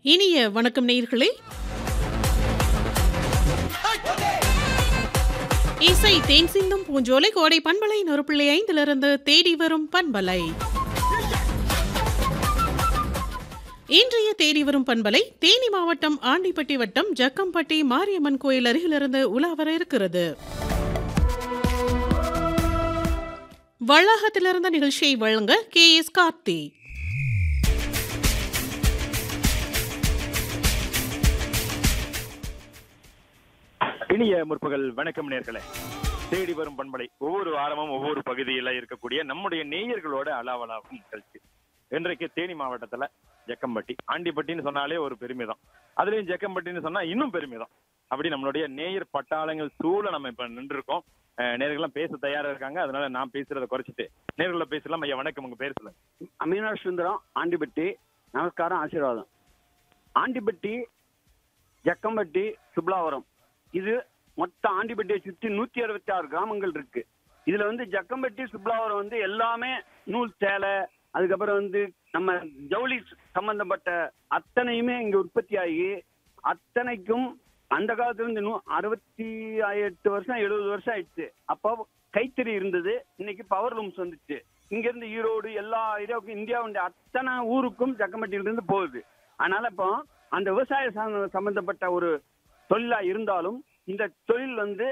இனிய வணக்கம் நேயர்களே இசை தேன் சிந்தும் பூஞ்சோலை கோடை பண்பலை நொறுப்பிள்ளை ஐந்திலிருந்து தேடி வரும் பண்பலை இன்றைய தேடி வரும் பண்பலை தேனி மாவட்டம் ஆண்டிப்பட்டி வட்டம் ஜக்கம்பட்டி மாரியம்மன் கோயில் அருகிலிருந்து உலா வர இருக்கிறது வளாகத்திலிருந்த நிகழ்ச்சியை வழங்க கே எஸ் கார்த்தி இனிய முற்பகல் வணக்கம் நேர்களே தேடி வரும் பண்பலை ஒவ்வொரு வாரமும் ஒவ்வொரு பகுதியில இருக்கக்கூடிய நம்முடைய நேயர்களோட அலாவலாகும் நிகழ்ச்சி இன்றைக்கு தேனி மாவட்டத்துல ஜக்கம்பட்டி ஆண்டிப்பட்டின்னு சொன்னாலே ஒரு பெருமிதம் அதுலயும் ஜக்கம்பட்டின்னு சொன்னா இன்னும் பெருமிதம் அப்படி நம்மளுடைய நேயர் பட்டாளங்கள் சூழ நம்ம இப்ப நின்று இருக்கோம் நேர்கள்லாம் பேச தயாரா இருக்காங்க அதனால நான் பேசுறதை குறைச்சிட்டு நேர்களை பேசலாம் ஐயா வணக்கம் உங்க பேர் சொல்லுங்க மீனாட்சி சுந்தரம் ஆண்டிப்பட்டி நமஸ்காரம் ஆசீர்வாதம் ஆண்டிப்பட்டி ஜக்கம்பட்டி சுப்லாவரம் இது மொத்த ஆண்டிப்பட்டியை சுற்றி நூத்தி அறுபத்தி ஆறு கிராமங்கள் இருக்கு இதுல வந்து ஜக்கம்பட்டி சுப்லாவரம் வந்து எல்லாமே நூல் சேலை அதுக்கப்புறம் வந்து நம்ம ஜவுளி சம்பந்தப்பட்ட அத்தனையுமே இங்க உற்பத்தி ஆகி அத்தனைக்கும் அந்த காலத்துல இருந்து நூ அறுபத்தி எட்டு வருஷம் எழுபது வருஷம் ஆயிடுச்சு அப்போ கைத்தறி இருந்தது இன்னைக்கு பவர் லூம்ஸ் வந்துச்சு இங்க இருந்து ஈரோடு எல்லா ஏரியாவுக்கும் இந்தியாவுடைய அத்தனை ஊருக்கும் ஜக்கம்பட்டியில இருந்து போகுது அதனால இப்போ அந்த விவசாய சம்ம- சம்பந்தப்பட்ட ஒரு தொழிலா இருந்தாலும் இந்த தொழில் வந்து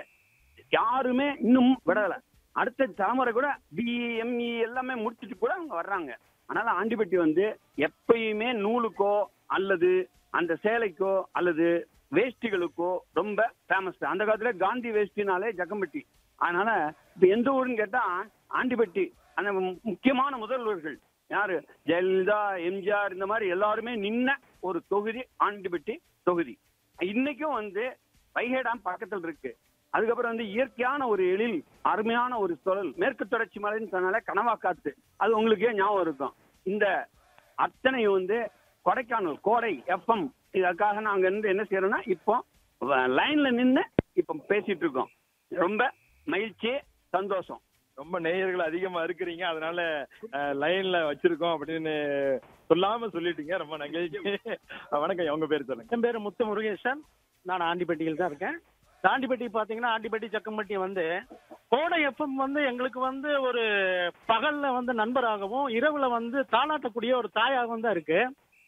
யாருமே இன்னும் விடல அடுத்த தலைமுறை கூட பிஇ எம்இ எல்லாமே முடிச்சுட்டு கூட அவங்க வர்றாங்க அதனால ஆண்டிப்பட்டி வந்து எப்பயுமே நூலுக்கோ அல்லது அந்த சேலைக்கோ அல்லது வேஷ்டிகளுக்கோ ரொம்ப ஃபேமஸ் அந்த காலத்துல காந்தி வேஷ்டினாலே ஜக்கம்பட்டி அதனால இப்ப எந்த ஊருன்னு கேட்டா ஆண்டிப்பட்டி அந்த மு- முக்கியமான முதல்வர்கள் யாரு ஜெயலலிதா எம்ஜிஆர் இந்த மாதிரி எல்லாருமே நின்ன ஒரு தொகுதி ஆண்டிப்பட்டி தொகுதி இன்னைக்கும் வந்து வைகை டேம் பக்கத்தில் இருக்கு அதுக்கப்புறம் வந்து இயற்கையான ஒரு எழில் அருமையான ஒரு சுழல் மேற்கு தொடர்ச்சி மலைன்னு சொன்னாலே கனவா காத்து அது உங்களுக்கே ஞாபகம் இருக்கும் இந்த அத்தனையும் வந்து கொடைக்கானல் கோடை எஃப்எம் இதுக்காக நாங்க இருந்து என்ன செய்யறோம்னா இப்போ லைன்ல நின்று இப்போ பேசிட்டு இருக்கோம் ரொம்ப மகிழ்ச்சி சந்தோஷம் ரொம்ப நேயர்கள் அதிகமா இருக்கிறீங்க அதனால அஹ், லைன்ல வச்சிருக்கோம் அப்படின்னு சொல்லாம சொல்லிட்டீங்க ரொம்ப நகைழ்ச்சி வணக்கம் ஐயா, உங்க பேர் சொல்லுங்க என் பேர் முத்து முருகேசன் நான் ஆண்டிப்பட்டியில் தான் இருக்கேன் இந்த ஆண்டிப்பட்டி பார்த்தீங்கன்னா ஆண்டிப்பட்டி சக்கம்பட்டி வந்து கோடை எஃப்எம் வந்து எங்களுக்கு வந்து ஒரு பகல்ல வந்து நண்பராகவும் இரவுல வந்து தாளாட்டக்கூடிய ஒரு தாயாகவும் தான் இருக்கு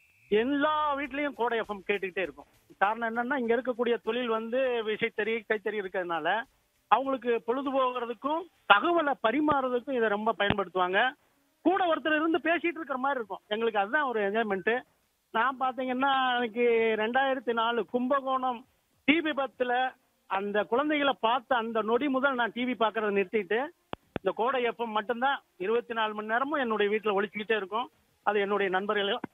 எல்லா வீட்லயும் கோடை எஃப்எம் கேட்டுக்கிட்டே இருக்கும் காரணம் என்னன்னா இங்க இருக்கக்கூடிய தொழில் வந்து விசைத்தறி கைத்தறி இருக்கிறதுனால அவங்களுக்கு பொழுதுபோகிறதுக்கும் தகவலை பரிமாறுறதுக்கும் இதை ரொம்ப பயன்படுத்துவாங்க கூட ஒருத்தர் இருந்து பேசிட்டு இருக்கிற மாதிரி இருக்கும் எங்களுக்கு அதுதான் ஒரு என்ஜாய்மெண்ட்டு நான் பார்த்தீங்கன்னா எனக்கு ரெண்டாயிரத்தி நாலு கும்பகோணம் தீ விபத்துல அந்த குழந்தைகளை பார்த்த அந்த நொடி முதல் நான் டிவி பார்க்கறத நிறுத்திட்டு இந்த கோடை எஃப்எம் மட்டும்தான் இருபத்தி நாலு மணி நேரமும் என்னுடைய வீட்டில் ஒழிச்சுக்கிட்டே இருக்கும் அது என்னுடைய நண்பர்களும்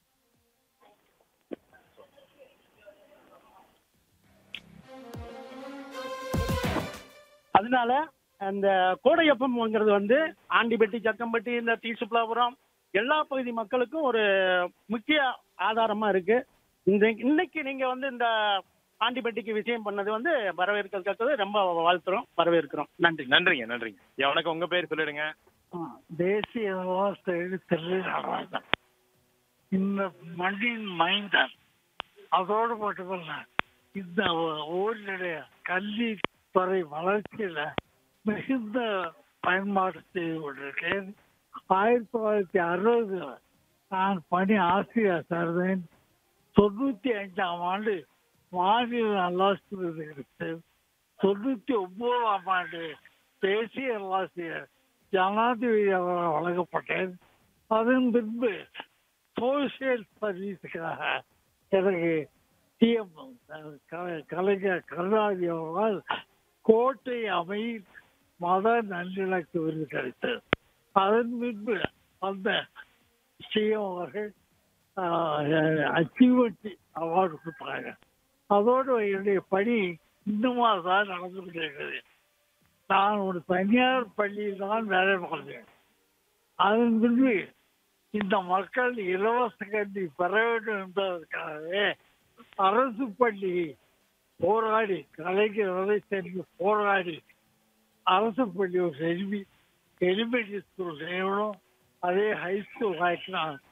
அதனால அந்த கோடை எஃப்எம்ங்கிறது வந்து ஆண்டிப்பட்டி சக்கம்பட்டி இந்த டி சுப்லாபுரம் எல்லா பகுதி மக்களுக்கும் ஒரு முக்கிய ஆதாரமா இருக்கு இந்த இன்னைக்கு நீங்க வந்து இந்த ஆண்டிப்பட்டிக்கு விஷயம் பண்ணது வந்து வரவேற்கிறது ரொம்ப வாழ்த்துறோம் வரவேற்கிறோம் நன்றி நன்றிங்க நன்றிங்க ஐயா, வணக்கம் உங்க பேர் சொல்லிடுங்க தேசிய திரு நடராஜன் இந்த மண்ணின் மைந்தன் அதோடு மட்டுமல்ல இந்த ஊரினுடைய கல்வி துறை வளர்ச்சியில மிகுந்த பயன்பாடு செய்து கொண்டிருக்கேன் ஆயிரத்தி தொள்ளாயிரத்தி அறுபதுல நான் பணி ஆசிரியர் சேர்ந்தேன் தொண்ணூத்தி அஞ்சாம் ஆண்டு மாநில நல்லாசிரியர் எடுத்தேன் தொண்ணூத்தி ஒன்பதாம் ஆண்டு தேசிய நல்லாசிரியர் ஜனாதிபதி அவரால் வழங்கப்பட்டேன் அதன் பின்பு சோசியல் சர்வீஸுக்காக எனக்கு சிஎம் கலைஞர் கருணாநிதி அவர்களால் கோட்டை அமையில் மத நல்லிணக்க விருது கிடைத்தது அதன் பின்பு அந்த சிஎம் அவர்கள் அச்சீவ்மெண்ட் அவார்டு கொடுத்தாங்க அதோடு என்னுடைய பணி இன்னுமா தான் நடந்து கொண்டிருக்கிறது நான் ஒரு தனியார் பள்ளியில் தான் வேலை பார்த்தேன் அதன் பின்பு இந்த மக்கள் இலவச கல்வி பெற வேண்டும் என்பதற்காகவே அரசு பள்ளி போராடி கலைஞர் வரை சென்று போராடி அரசு பள்ளி ஒரு எலிமி எலிமெண்டரி ஸ்கூல் செய்யணும் அதே ஹை ஸ்கூல் ஆக்கி நான்